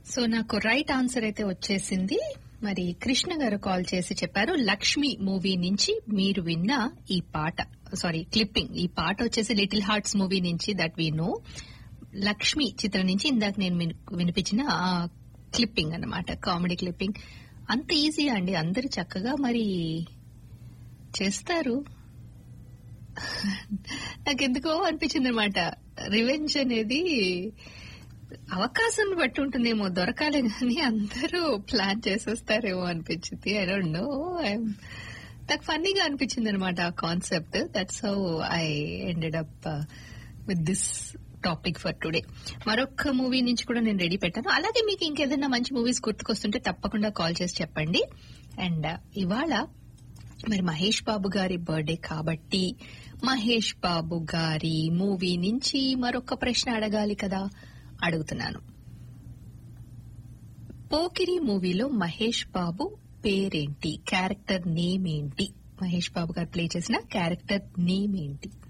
so నాకు right answer అయితే వచ్చేసింది మరి కృష్ణ గారు కాల్ చేసి చెప్పారు లక్ష్మి మూవీ నుంచి మీరు విన్న ఈ పాట సారీ క్లిప్పింగ్ ఈ పాట వచ్చేసి లిటిల్ హార్ట్స్ మూవీ నుంచి దట్ వీ నో లక్ష్మి చిత్రం నుంచి ఇందాక నేను విన్- వినిపించిన ఆ క్లిప్పింగ్ అన్నమాట కామెడీ క్లిప్పింగ్ అంత ఈజీ అండి అందరు చక్కగా మరి చేస్తారు నాకెందుకో అనిపించింది అనమాట రివెంజ్ అనేది అవకాశం బట్టి ఉంటుందేమో దొరకాలి కానీ అందరూ ప్లాన్ చేసేస్తారేమో అనిపించింది ఐ డోంట్ నో నాకు ఫన్నీగా అనిపించింది అనమాట ఆ concept that's how I ended up with this topic for today మరొక మూవీ నుంచి కూడా నేను రెడీ పెట్టాను అలాగే మీకు ఇంకేదైనా మంచి మూవీస్ గుర్తుకొస్తుంటే తప్పకుండా కాల్ చేసి చెప్పండి అండ్ ఇవాళ మరి మహేష్ బాబు గారి బర్త్డే కాబట్టి మహేష్ బాబు గారి మూవీ నుంచి మరొక ప్రశ్న అడగాలి కదా అడుగుతున్నాను పోకిరి మూవీలో మహేష్ బాబు పేరేంటి క్యారెక్టర్ నేమ్ ఏంటి మహేష్ బాబు గారు ప్లే చేసిన క్యారెక్టర్ నేమ్ ఏంటి